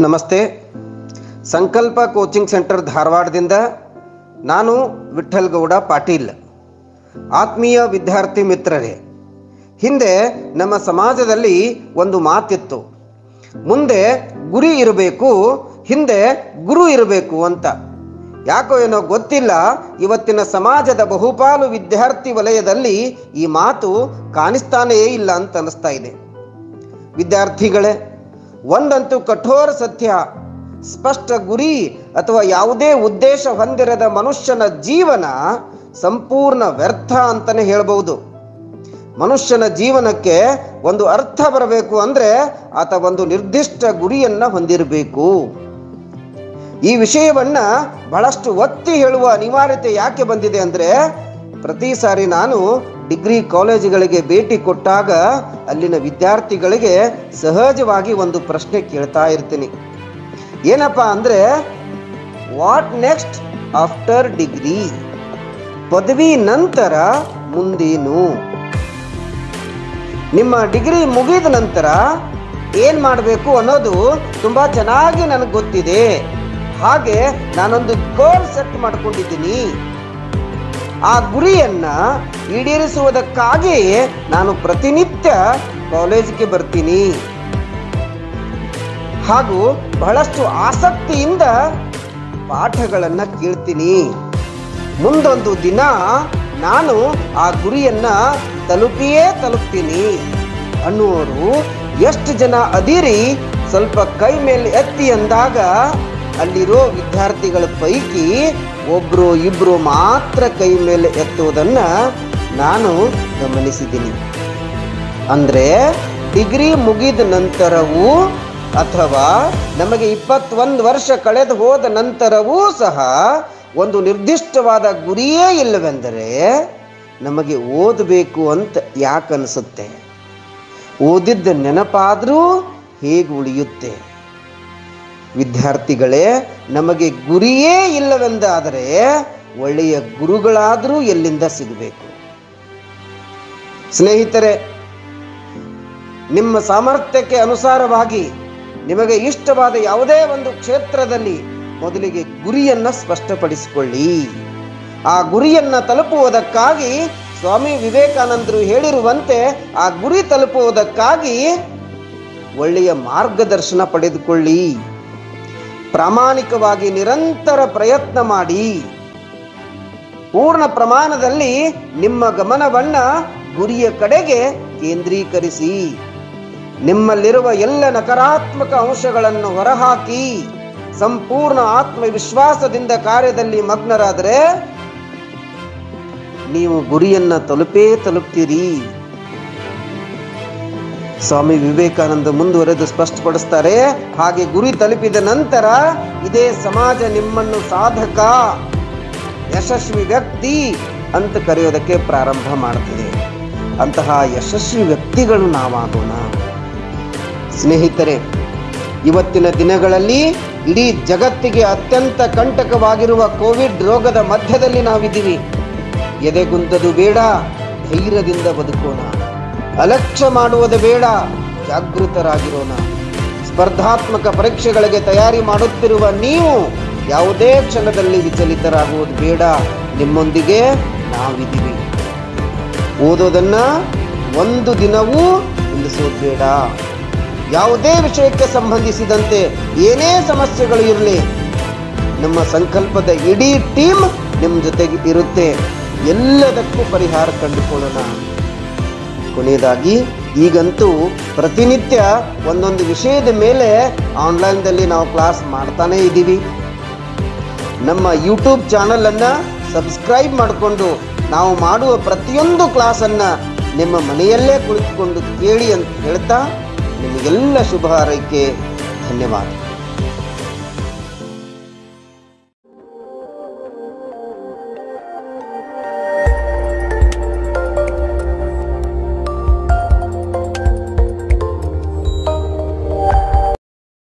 ನಮಸ್ತೆ ಸಂಕಲ್ಪ coaching centre ಧಾರವಾಡದಿಂದ ನಾನು ವಿಠ್ಠಲ್ ಗೌಡ ಪಾಟೀಲ್ ಆತ್ಮೀಯ ವಿದ್ಯಾರ್ಥಿ ಮಿತ್ರರೇ ಹಿಂದೆ ನಮ್ಮ ಸಮಾಜದಲ್ಲಿ ಒಂದು ಮಾತಿತ್ತು ಮುಂದೆ ಗುರಿ ಇರಬೇಕು ಹಿಂದೆ ಗುರು ಇರಬೇಕು ಅಂತ ಯಾಕೋ ಏನೋ ಗೊತ್ತಿಲ್ಲ ಇವತ್ತಿನ ಸಮಾಜದ ಬಹುಪಾಲು ವಿದ್ಯಾರ್ಥಿ ವಲಯದಲ್ಲಿ ಈ ಮಾತು ಕಾಣಿಸ್ತಾನೇ ಇಲ್ಲ ಅಂತ ಅನಿಸ್ತಾ ಇದೆ ವಿದ್ಯಾರ್ಥಿಗಳೇ ಒಂದಂತೂ ಕಠೋರ ಸತ್ಯ ಸ್ಪಷ್ಟ ಗುರಿ ಅಥವಾ ಯಾವುದೇ ಉದ್ದೇಶ ಹೊಂದಿರದ ಮನುಷ್ಯನ ಜೀವನ ಸಂಪೂರ್ಣ ವ್ಯರ್ಥ ಅಂತಾನೆ ಹೇಳ್ಬಹುದು ಮನುಷ್ಯನ ಜೀವನಕ್ಕೆ ಒಂದು ಅರ್ಥ ಬರಬೇಕು ಅಂದ್ರೆ ಆತ ಒಂದು ನಿರ್ದಿಷ್ಟ ಗುರಿಯನ್ನ ಹೊಂದಿರಬೇಕು ಈ ವಿಷಯವನ್ನ ಬಹಳಷ್ಟು ಒತ್ತಿ ಹೇಳುವ ಅನಿವಾರ್ಯತೆ ಯಾಕೆ ಬಂದಿದೆ ಅಂದ್ರೆ ಪ್ರತಿ ಸಾರಿ ನಾನು ಡಿಗ್ರಿ ಕಾಲೇಜುಗಳಿಗೆ ಭೇಟಿ ಕೊಟ್ಟಾಗ ಅಲ್ಲಿನ ವಿದ್ಯಾರ್ಥಿಗಳಿಗೆ ಸಹಜವಾಗಿ ಒಂದು ಪ್ರಶ್ನೆ ಕೇಳ್ತಾ ಇರ್ತೀನಿ ಏನಪ್ಪಾ ಅಂದ್ರೆ ವಾಟ್ ನೆಕ್ಸ್ಟ್ ಆಫ್ಟರ್ ಡಿಗ್ರಿ ಪದವಿ ನಂತರ ಮುಂದೇನು ನಿಮ್ಮ ಡಿಗ್ರಿ ಮುಗಿದ ನಂತರ ಏನ್ ಮಾಡಬೇಕು ಅನ್ನೋದು ತುಂಬಾ ಚೆನ್ನಾಗಿ ನನಗೆ ಗೊತ್ತಿದೆ ಹಾಗೆ ನಾನೊಂದು ಗೋಲ್ ಸೆಟ್ ಮಾಡ್ಕೊಂಡಿದ್ದೀನಿ ಆ ಗುರಿಯನ್ನ ಈಡೇರಿಸುವುದಕ್ಕಾಗಿ ನಾನು ಪ್ರತಿನಿತ್ಯ ಕಾಲೇಜಿಗೆ ಬರ್ತೀನಿ ಹಾಗೂ ಬಹಳಷ್ಟು ಆಸಕ್ತಿಯಿಂದ ಪಾಠಗಳನ್ನ ಕೇಳ್ತೀನಿ ಮುಂದೊಂದು ದಿನ ನಾನು ಆ ಗುರಿಯನ್ನ ತಲುಪಿಯೇ ತಲುಪ್ತೀನಿ ಅನ್ನುವರು ಎಷ್ಟು ಜನ ಅದಿರಿ ಸ್ವಲ್ಪ ಕೈ ಮೇಲೆ ಎತ್ತಿ ಅಂದಾಗ ಅಲ್ಲಿರೋ ವಿದ್ಯಾರ್ಥಿಗಳ ಪೈಕಿ ಒಬ್ರು ಇಬ್ರು ಮಾತ್ರ ಕೈ ಮೇಲೆ ಎತ್ತುವುದನ್ನ ನಾನು ಗಮನಿಸಿದ್ದೀನಿ ಅಂದ್ರೆ ಡಿಗ್ರಿ ಮುಗಿದ ನಂತರವೂ ಅಥವಾ ನಮಗೆ ಇಪ್ಪತ್ತೊಂದು ವರ್ಷ ಕಳೆದು ಹೋದ ನಂತರವೂ ಸಹ ಒಂದು ನಿರ್ದಿಷ್ಟವಾದ ಗುರಿಯೇ ಇಲ್ಲವೆಂದರೆ ನಮಗೆ ಓದಬೇಕು ಅಂತ ಯಾಕೆ ಅನಿಸುತ್ತೆ ಓದಿದ್ದ ನೆನಪಾದರೂ ಹೇಗೆ ಉಳಿಯುತ್ತೆ ವಿದ್ಯಾರ್ಥಿಗಳೇ ನಮಗೆ ಗುರಿಯೇ ಇಲ್ಲವೆಂದಾದರೆ ಒಳ್ಳೆಯ ಗುರುಗಳಾದರೂ ಎಲ್ಲಿಂದ ಸಿಗಬೇಕು ಸ್ನೇಹಿತರೆ ನಿಮ್ಮ ಸಾಮರ್ಥ್ಯಕ್ಕೆ ಅನುಸಾರವಾಗಿ ನಿಮಗೆ ಇಷ್ಟವಾದ ಯಾವುದೇ ಒಂದು ಕ್ಷೇತ್ರದಲ್ಲಿ ಮೊದಲಿಗೆ ಗುರಿಯನ್ನ ಸ್ಪಷ್ಟಪಡಿಸಿಕೊಳ್ಳಿ ಆ ಗುರಿಯನ್ನ ತಲುಪುವುದಕ್ಕಾಗಿ ಸ್ವಾಮಿ ವಿವೇಕಾನಂದರು ಹೇಳಿರುವಂತೆ ಆ ಗುರಿ ತಲುಪುವುದಕ್ಕಾಗಿ ಒಳ್ಳೆಯ ಮಾರ್ಗದರ್ಶನ ಪಡೆದುಕೊಳ್ಳಿ ಪ್ರಾಮಾಣಿಕವಾಗಿ ನಿರಂತರ ಪ್ರಯತ್ನ ಮಾಡಿ ಪೂರ್ಣ ಪ್ರಮಾಣದಲ್ಲಿ ನಿಮ್ಮ ಗಮನವನ್ನ ಗುರಿಯ ಕಡೆಗೆ ಕೇಂದ್ರೀಕರಿಸಿ ನಿಮ್ಮಲ್ಲಿರುವ ಎಲ್ಲ ನಕಾರಾತ್ಮಕ ಅಂಶಗಳನ್ನು ಹೊರಹಾಕಿ ಸಂಪೂರ್ಣ ಆತ್ಮವಿಶ್ವಾಸದಿಂದ ಕಾರ್ಯದಲ್ಲಿ ಮಗ್ನರಾದರೆ ನೀವು ಗುರಿಯನ್ನ ತಲುಪೇ ತಲುಪ್ತೀರಿ ಸ್ವಾಮಿ ವಿವೇಕಾನಂದ ಮುಂದುವರೆದು ಸ್ಪಷ್ಟಪಡಿಸ್ತಾರೆ ಹಾಗೆ ಗುರಿ ತಲುಪಿದ ನಂತರ ಇದೇ ಸಮಾಜ ನಿಮ್ಮನ್ನು ಸಾಧಕ ಯಶಸ್ವಿ ವ್ಯಕ್ತಿ ಅಂತ ಕರೆಯೋದಕ್ಕೆ ಪ್ರಾರಂಭ ಮಾಡ್ತದೆ ಅಂತಹ ಯಶಸ್ವಿ ವ್ಯಕ್ತಿಗಳು ನಾವಾಗೋಣ ಸ್ನೇಹಿತರೆ ಇವತ್ತಿನ ದಿನಗಳಲ್ಲಿ ಇಡೀ ಜಗತ್ತಿಗೆ ಅತ್ಯಂತ ಕಂಟಕವಾಗಿರುವ ಕೋವಿಡ್ ರೋಗದ ಮಧ್ಯದಲ್ಲಿ ನಾವಿದ್ದೀವಿ ಎದೆಗುಂದದು ಬೇಡ ಧೈರ್ಯದಿಂದ ಬದುಕೋಣ ಅಲಕ್ಷ್ಯ ಮಾಡುವುದು ಬೇಡ ಜಾಗೃತರಾಗಿರೋಣ ಸ್ಪರ್ಧಾತ್ಮಕ ಪರೀಕ್ಷೆಗಳಿಗೆ ತಯಾರಿ ಮಾಡುತ್ತಿರುವ ನೀವು ಯಾವುದೇ ಕ್ಷಣದಲ್ಲಿ ವಿಚಲಿತರಾಗುವುದು ಬೇಡ ನಿಮ್ಮೊಂದಿಗೆ ನಾವಿದ್ದೀವಿ ಓದೋದನ್ನ ಒಂದು ದಿನವೂ ನಿಲ್ಲಿಸೋದು ಬೇಡ ಯಾವುದೇ ವಿಷಯಕ್ಕೆ ಸಂಬಂಧಿಸಿದಂತೆ ಏನೇ ಸಮಸ್ಯೆಗಳು ಇರಲಿ ನಮ್ಮ ಸಂಕಲ್ಪದ ಇಡೀ ಟೀಮ್ ನಿಮ್ಮ ಜೊತೆಗೆ ಇರುತ್ತೆ ಎಲ್ಲದಕ್ಕೂ ಪರಿಹಾರ ಕಂಡುಕೊಳ್ಳೋಣ ಕೊನೆಯದಾಗಿ ಈಗಂತೂ ಪ್ರತಿನಿತ್ಯ ಒಂದೊಂದು ವಿಷಯದ ಮೇಲೆ ಆನ್ಲೈನ್ದಲ್ಲಿ ನಾವು ಕ್ಲಾಸ್ ಮಾಡ್ತಾನೇ ಇದ್ದೀವಿ ನಮ್ಮ ಯೂಟ್ಯೂಬ್ ಚಾನಲನ್ನು ಸಬ್ಸ್ಕ್ರೈಬ್ ಮಾಡಿಕೊಂಡು ನಾವು ಮಾಡುವ ಪ್ರತಿಯೊಂದು ಕ್ಲಾಸನ್ನು ನಿಮ್ಮ ಮನೆಯಲ್ಲೇ ಕುಳಿತುಕೊಂಡು ಕೇಳಿ ಅಂತ ಹೇಳ್ತಾ ನಿಮಗೆಲ್ಲ ಶುಭ ಹಾರೈಕೆ ಧನ್ಯವಾದ